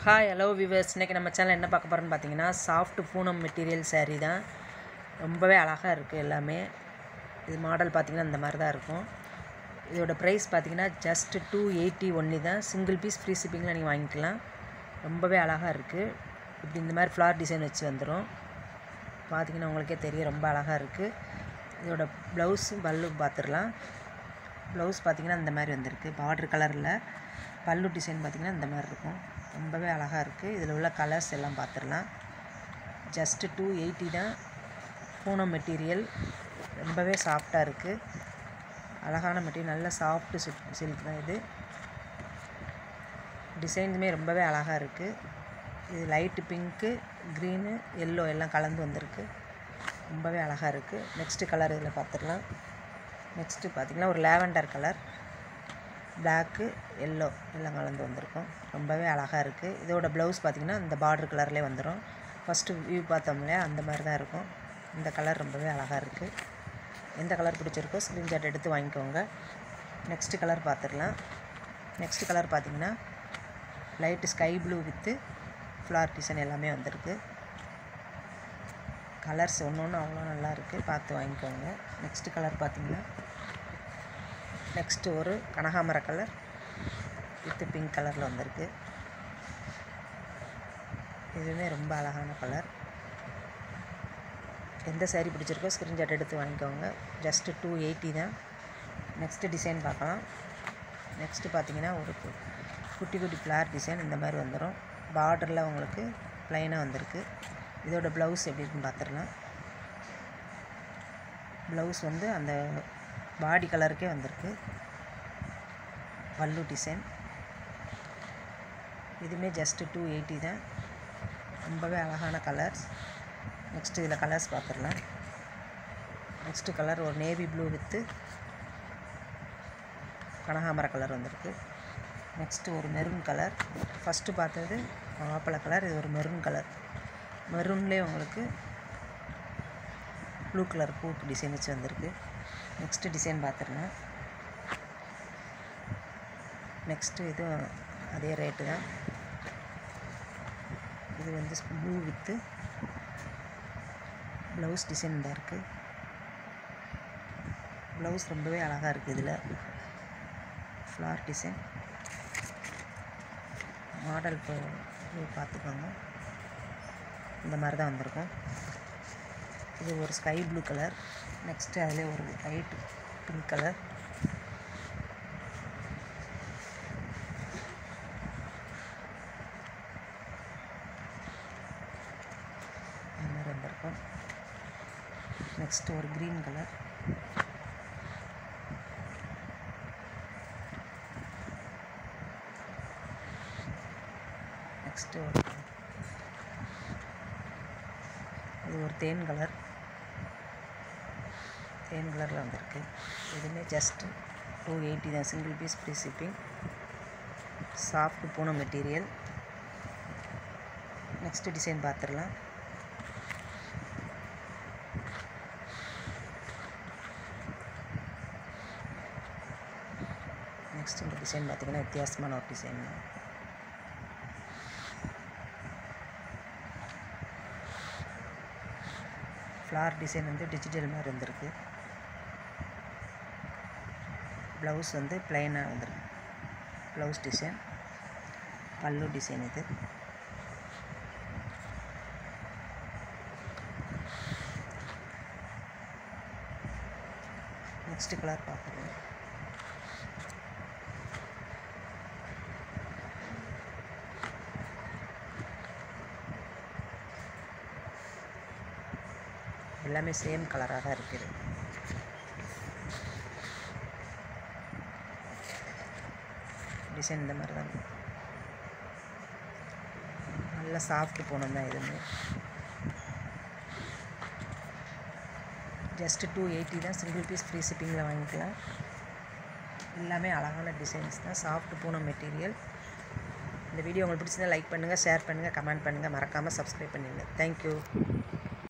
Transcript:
Hi hello viewers இன்றைக்கி நம்ம channel என்ன பார்க்க போகிறோன்னு பார்த்தீங்கன்னா சாஃப்ட் பூனம் மெட்டீரியல் saree தான் ரொம்பவே அழகாக இருக்குது எல்லாமே இது மாடல் பார்த்திங்கன்னா இந்த மாதிரி தான் இருக்கும் இதோட ப்ரைஸ் பார்த்தீங்கன்னா ஜஸ்ட் டூ எயிட்டி ஒன்லி தான் சிங்கிள் பீஸ் ஃப்ரீ ஷிப்பிங்கில் நீங்கள் வாங்கிக்கலாம் ரொம்பவே அழகாக இருக்குது இப்படி இந்த மாதிரி ஃப்ளார் டிசைன் வச்சு வந்துடும் பார்த்தீங்கன்னா உங்களுக்கே தெரியும் ரொம்ப அழகாக இருக்குது இதோட ப்ளவுஸும் பல்லு பார்த்துடலாம் ப்ளவுஸ் பார்த்தீங்கன்னா இந்த மாதிரி வந்திருக்கு பார்டர் கலரில் பல்லு டிசைன் பார்த்தீங்கன்னா இந்த மாதிரி இருக்கும் ரொம்பவே அழகாக இருக்குது இதில் உள்ள கலர்ஸ் எல்லாம் பார்த்துடலாம் ஜஸ்ட்டு டூ எயிட்டி தான் பூனம் மெட்டீரியல் ரொம்பவே சாஃப்டாக இருக்குது அழகான மெட்டீரியல் நல்ல சாஃப்ட் சில்க் சில்க் தான் இது டிசைனுமே ரொம்பவே அழகாக இருக்குது இது லைட்டு பிங்க்கு க்ரீனு எல்லோ எல்லாம் கலந்து வந்திருக்கு ரொம்பவே அழகாக இருக்குது நெக்ஸ்ட்டு கலர் இதில் பார்த்துடலாம் நெக்ஸ்ட்டு பார்த்திங்கன்னா ஒரு லேவண்டர் கலர் பிளாக்கு எல்லோ எல்லாம் கலந்து வந்திருக்கும் ரொம்பவே அழகாக இருக்குது இதோட ப்ளவுஸ் பார்த்திங்கன்னா இந்த பார்டர் கலர்லேயே வந்துடும் ஃபஸ்ட்டு வியூ பார்த்தோம் இல்லையா அந்த மாதிரி தான் இருக்கும் இந்த கலர் ரொம்பவே அழகாக இருக்குது எந்த கலர் பிடிச்சிருக்கோ ஸ்க்ரீன்ஷாட் எடுத்து வாங்கிக்கோங்க நெக்ஸ்ட்டு கலர் பார்த்துடலாம் நெக்ஸ்ட்டு கலர் பார்த்திங்கன்னா light sky blue with flower design எல்லாமே வந்திருக்கு கலர்ஸ் ஒன்று ஒன்று அவ்வளோ நல்லா இருக்குது பார்த்து வாங்கிக்கோங்க நெக்ஸ்ட்டு கலர் பார்த்திங்கன்னா நெக்ஸ்ட்டு ஒரு கனகாமர கலர் வித்து பிங்க் கலரில் வந்திருக்கு இதுவுமே ரொம்ப அழகான கலர் எந்த saree பிடிச்சிருக்கோ ஸ்க்ரீன்ஷாட் எடுத்து வாங்கிக்கோங்க ஜஸ்ட்டு டூ எயிட்டி தான் நெக்ஸ்ட்டு டிசைன் பார்க்கலாம் நெக்ஸ்ட்டு பார்த்தீங்கன்னா ஒரு கு- குட்டி குட்டி ஃப்ளார் டிசைன் இந்த மாதிரி வந்துடும் பார்டரில் உங்களுக்கு ப்ளைனாக வந்திருக்கு இதோட ப்ளவுஸ் எப்படி இருக்குன்னு பார்த்துடலாம் ப்ளவுஸ் வந்து அந்த பாடி கலருக்கே வந்திருக்கு பல்லு டிசைன் இதுவுமே ஜஸ்ட்டு டூ எயிட்டி தான் ரொம்பவே அழகான கலர்ஸ் நெக்ஸ்ட்டு இதில் கலர்ஸ் பார்த்துடலாம் நெக்ஸ்ட்டு கலர் ஒரு நேவி ப்ளூ வித்து கனகாமர கலர் வந்திருக்கு நெக்ஸ்ட்டு ஒரு மெரூன் கலர் ஃபஸ்ட்டு பார்த்தது மாப்பிளை கலர் இது ஒரு மெரூன் கலர் மெரூன்லேயே உங்களுக்கு ப்ளூ கலர் பூக்கு டிசைன் வச்சு வந்திருக்கு நெக்ஸ்ட்டு டிசைன் பார்த்துருங்க நெக்ஸ்ட்டு இதுவும் அதே ரேட்டு தான் இது வந்து ப்ளூ வித்து ப்ளவுஸ் டிசைன் தான் இருக்குது ப்ளவுஸ் ரொம்பவே அழகாக இருக்குது இதில் ஃப்ளார் டிசைன் மாடல் இப்போ இது பார்த்துக்கோங்க இந்த மாதிரி தான் வந்திருக்கும் இது ஒரு ஸ்கை ப்ளூ கலர் நெக்ஸ்ட்டு அதில் ஒரு லைட் பிங்க் கலர் இந்த மாதிரி வந்திருக்கும் நெக்ஸ்ட்டு ஒரு க்ரீன் கலர் நெக்ஸ்ட்டு ஒரு இது ஒரு தேன் கலர் தேன் கலரில் வந்திருக்கு இதுவுமே ஜஸ்ட்டு டூ எயிட்டி தான் single piece free shipping soft Poonam material next design பார்த்துடலாம் நெக்ஸ்ட் இந்த டிசைன் பார்த்தீங்கன்னா வித்தியாசமான ஒரு டிசைன் தான் ஃப்ளார் டிசைன் வந்து டிஜிட்டல் மாதிரி வந்திருக்கு ப்ளவுஸ் வந்து பிளைனாக வந்திருக்கு ப்ளவுஸ் டிசைன் பல்லு டிசைன் இது நெக்ஸ்ட் கலர் பார்க்குறேன் எல்லாமே சேம் கலராக தான் இருக்குது டிசைன் இந்த மாதிரி தான் இருக்கு. நல்ல சாஃப்ட் பூனம் தான் இதுவுமே ஜஸ்ட்டு டூ எயிட்டி தான் சிங்கிள் பீஸ் ஃப்ரீ ஷிப்பிங்கில் வாங்கிக்கலாம் எல்லாமே அழகான டிசைன்ஸ் தான் சாஃப்ட் பூனம் மெட்டீரியல் இந்த வீடியோ உங்களுக்கு பிடிச்சிருந்தா லைக் பண்ணுங்கள் ஷேர் பண்ணுங்கள் கமெண்ட் பண்ணுங்கள் மறக்காமல் சப்ஸ்கிரைப் பண்ணிடுங்க தேங்க்யூ